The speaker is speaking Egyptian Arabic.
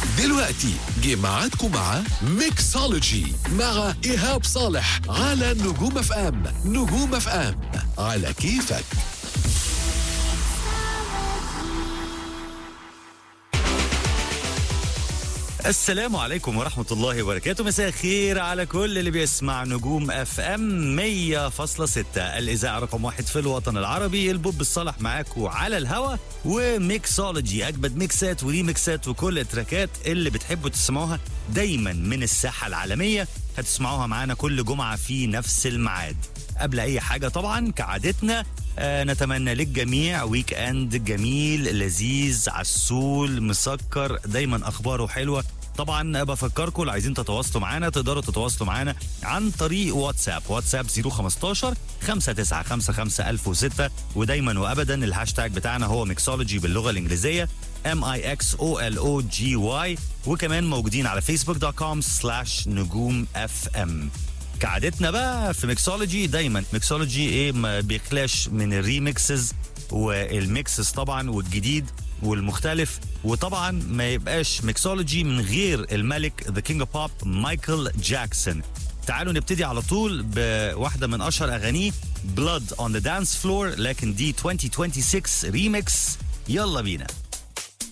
دلوقتي جه ميعادكم مع ميكسولوجي مع إيهاب صالح على نجوم اف ام نجوم اف ام على كيفك السلام عليكم ورحمة الله وبركاته مساء الخير على كل اللي بيسمع نجوم اف ام 100.6 الإذاعة رقم واحد في الوطن العربي البوب الصالح معاكم على الهوا وميكسولوجي أجمد ميكسات وريميكسات وكل التراكات اللي بتحبوا تسمعوها دايما من الساحة العالمية هتسمعوها معانا كل جمعة في نفس الميعاد قبل أي حاجة طبعا كعادتنا آه نتمنى للجميع ويك اند جميل لذيذ عسول مسكر دايما اخباره حلوه طبعا بفكركم لو عايزين تتواصلوا معانا تقدروا تتواصلوا معانا عن طريق واتساب واتساب 015 5955006 ودايما وابدا الهاشتاج بتاعنا هو ميكسولوجي باللغه الانجليزيه ام اي اكس او ال او جي واي وكمان موجودين على فيسبوك دوت كوم سلاش نجوم اف ام كعادتنا بقى في ميكسولوجي دايما ميكسولوجي ايه ما بيخلاش من الريميكسز والميكسز طبعا والجديد والمختلف وطبعا ما يبقاش ميكسولوجي من غير الملك ذا كينج اوف بوب مايكل جاكسون تعالوا نبتدي على طول بواحده من اشهر اغانيه بلاد اون ذا دانس فلور لكن دي 2026 ريميكس يلا بينا